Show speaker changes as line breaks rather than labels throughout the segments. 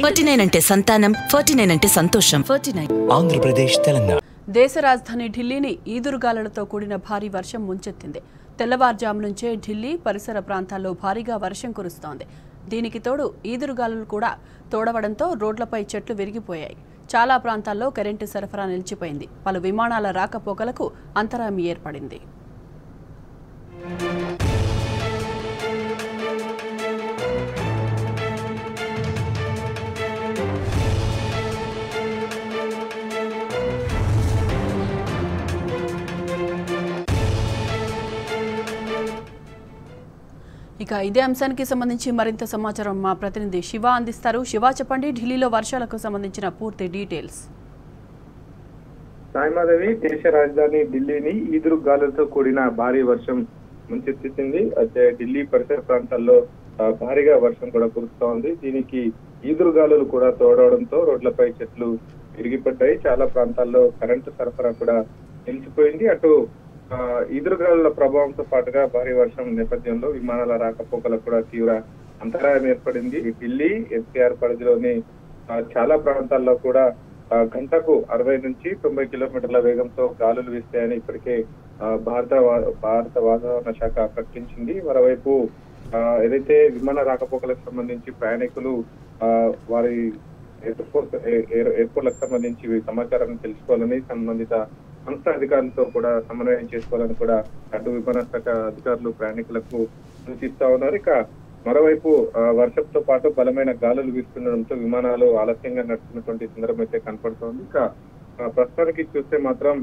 forty nine అంటే సంతానం forty nine అంటే సంతోషం ఫార్టీ నైన్
ఆంధ్రప్రదేశ్ తెలంగాణ
దేశ రాజధాని ఢిల్లీని ఈదురుగాలులతో కూడిన భారీ వర్షం ముంచెత్తింది తెల్లవారుజాము నుంచే ఢిల్లీ పరిసర ప్రాంతాల్లో భారీగా వర్షం కురుస్తోంది దీనికి తోడు ఈదురుగాలులు కూడా తోడవడంతో రోడ్లపై చెట్లు విరిగిపోయాయి చాలా ప్రాంతాల్లో కరెంటు సరఫరా నిలిచిపోయింది పలు విమానాల రాకపోకలకు అంతరాయం ఏర్పడింది ఇక ఇదే అంశానికి సంబంధించి మరింత సమాచారం మా ప్రతినిధి శివ అందిస్తారు శివ చెప్పండి ఢిల్లీలో వర్షాలకు సంబంధించిన పూర్తి డీటెయిల్స్
సాయిమాధవి దేశ రాజధాని ఢిల్లీని ఈదురు గాలులతో కూడిన భారీ వర్షం ముంచెత్తింది అయితే ఢిల్లీ పరిసర ప్రాంతాల్లో ఆ, భారీగా వర్షం కూడా కురుస్తా ఉంది దీనికి ఈదురు గాలులు కూడా తోడవడంతో రోడ్లపై చెట్లు విరిగిపడ్డాయి చాలా ప్రాంతాల్లో కరెంటు సరఫరా కూడా నిలిచిపోయింది అటు ఆ, ఈదురుగాలుల ప్రభావంతో పాటుగా భారీ వర్షం నేపథ్యంలో విమానాల రాకపోకలకు కూడా తీవ్ర అంతరాయం ఏర్పడింది ఢిల్లీ ఎన్సీఆర్ పరిధిలోని ఆ, చాలా ప్రాంతాల్లో కూడా ఆ, గంటకు అరవై నుంచి తొంభై కిలోమీటర్ల వేగంతో గాలులు వీస్తాయని ఇప్పటికే ఆ, భారత వా- భారత వాతావరణ శాఖ ప్రకటించింది మరోవైపు ఆ, ఏదైతే విమాన రాకపోకలకు సంబంధించి ప్రయాణికులు ఆ, వారి ఎయిర్పోర్ట్ ఎయిర్- ఎయిర్పోర్ట్లకు సంబంధించి ఈ సమాచారాన్ని తెలుసుకోవాలని సంబంధిత సంస్థ అధికారులతో కూడా సమన్వయం చేసుకోవాలని కూడా అటు విమాన శాఖ అధికారులు ప్రయాణికులకు సూచిస్తా ఉన్నారు ఇక మరోవైపు ఆ, వర్షంతో పాటు బలమైన గాలులు వీస్తుండడంతో విమానాలు ఆలస్యంగా నడుస్తున్నటువంటి సందర్భం అయితే కనపడుతోంది ఇక ఆ, ప్రస్తుతానికి చూస్తే మాత్రం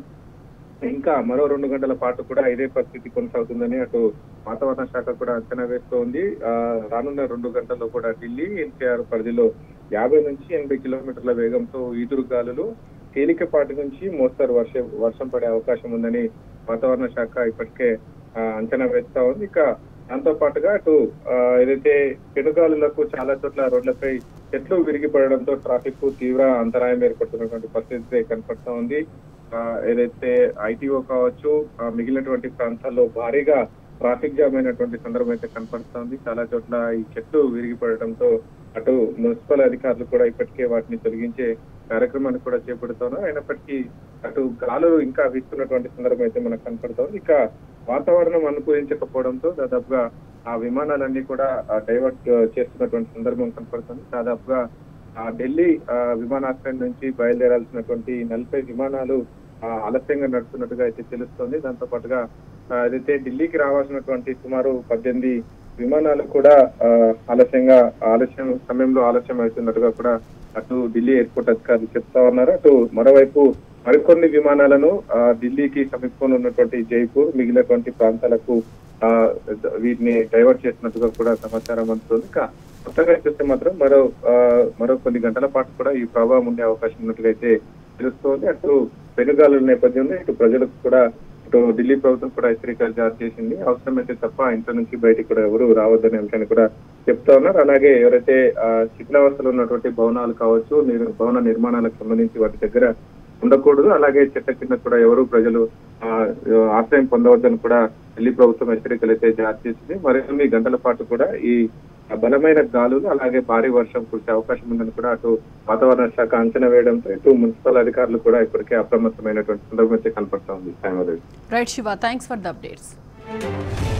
ఇంకా మరో రెండు గంటల పాటు కూడా ఇదే పరిస్థితి కొనసాగుతుందని అటు వాతావరణ శాఖ కూడా అంచనా వేస్తోంది ఆ, రానున్న రెండు గంటల్లో కూడా ఢిల్లీ ఎన్టీఆర్ పరిధిలో యాభై నుంచి ఎనభై కిలోమీటర్ల వేగంతో ఈదురు గాలులు తేలికపాటి నుంచి మోస్తరు వర్ష వర్షం పడే అవకాశం ఉందని వాతావరణ శాఖ ఇప్పటికే ఆ, అంచనా వేస్తా ఉంది ఇక దాంతో పాటుగా అటు ఆ, ఏదైతే పెనుగాలులకు చాలా చోట్ల రోడ్లపై చెట్లు విరిగిపడడంతో ట్రాఫిక్ కు తీవ్ర అంతరాయం ఏర్పడుతున్నటువంటి పరిస్థితి కనపడతా ఉంది ఆ, ఏదైతే ఐటీఓ కావచ్చు ఆ, మిగిలినటువంటి ప్రాంతాల్లో భారీగా ట్రాఫిక్ జామ్ అయినటువంటి సందర్భం అయితే కనపడుతోంది చాలా చోట్ల ఈ చెట్లు విరిగిపడటంతో అటు మున్సిపల్ అధికారులు కూడా ఇప్పటికే వాటిని తొలగించే కార్యక్రమాన్ని కూడా చేపడుతున్నారు అయినప్పటికీ అటు గాలులు ఇంకా వీస్తున్నటువంటి సందర్భం అయితే మనకు కనపడుతోంది ఇక వాతావరణం అనుకూలించకపోవడంతో దాదాపుగా ఆ విమానాలన్నీ కూడా డైవర్ట్ చేస్తున్నటువంటి సందర్భం కనపడుతుంది దాదాపుగా ఆ ఢిల్లీ ఆ, విమానాశ్రయం నుంచి బయలుదేరాల్సినటువంటి నలభై విమానాలు ఆ, ఆలస్యంగా నడుస్తున్నట్టుగా అయితే తెలుస్తోంది దాంతో పాటుగా ఆ, ఏదైతే ఢిల్లీకి రావాల్సినటువంటి సుమారు పద్దెనిమిది విమానాలు కూడా ఆ, ఆలస్యంగా ఆలస్యం సమయంలో ఆలస్యం అవుతున్నట్టుగా కూడా అటు ఢిల్లీ ఎయిర్పోర్ట్ అధికారులు చెప్తా ఉన్నారు అటు మరోవైపు మరికొన్ని విమానాలను ఆ, ఢిల్లీకి సమీపంలో ఉన్నటువంటి జైపూర్ మిగిలినటువంటి ప్రాంతాలకు ఆ, వీటిని డైవర్ట్ చేసినట్టుగా కూడా సమాచారం అందుతుంది ఇక మొత్తంగా చూస్తే మాత్రం మరో ఆ, మరో కొన్ని గంటల పాటు కూడా ఈ ప్రభావం ఉండే అవకాశం ఉన్నట్టుగా అయితే తెలుస్తోంది అటు పెనుగాలుల నేపథ్యంలో ఇటు ప్రజలకు కూడా ఇటు ఢిల్లీ ప్రభుత్వం కూడా హెచ్చరికలు జారీ చేసింది అవసరమైతే తప్ప ఇంట్లో నుంచి బయటికి కూడా ఎవరు రావద్దనే అంశాన్ని కూడా చెప్తా ఉన్నారు అలాగే ఎవరైతే ఆ, శిథిలావస్థలో ఉన్నటువంటి భవనాలు కావచ్చు నిర్- భవన నిర్మాణాలకు సంబంధించి వాటి దగ్గర ఉండకూడదు అలాగే చెట్ల కింద కూడా ఎవరు ప్రజలు ఆ, ఆశ్రయం పొందవద్దని కూడా ఢిల్లీ ప్రభుత్వం హెచ్చరికలు అయితే జారీ చేసింది మరికొన్ని గంటల పాటు కూడా ఈ బలమైన గాలులు అలాగే భారీ వర్షం కురిసే అవకాశం ఉందని కూడా అటు వాతావరణ శాఖ అంచనా వేయడంతో ఇటు మున్సిపల్ అధికారులు కూడా ఇప్పటికే అప్రమత్తమైనటువంటి సందర్భం అయితే కనపడుతోంది Sayamadevi
right Shiva thanks for the updates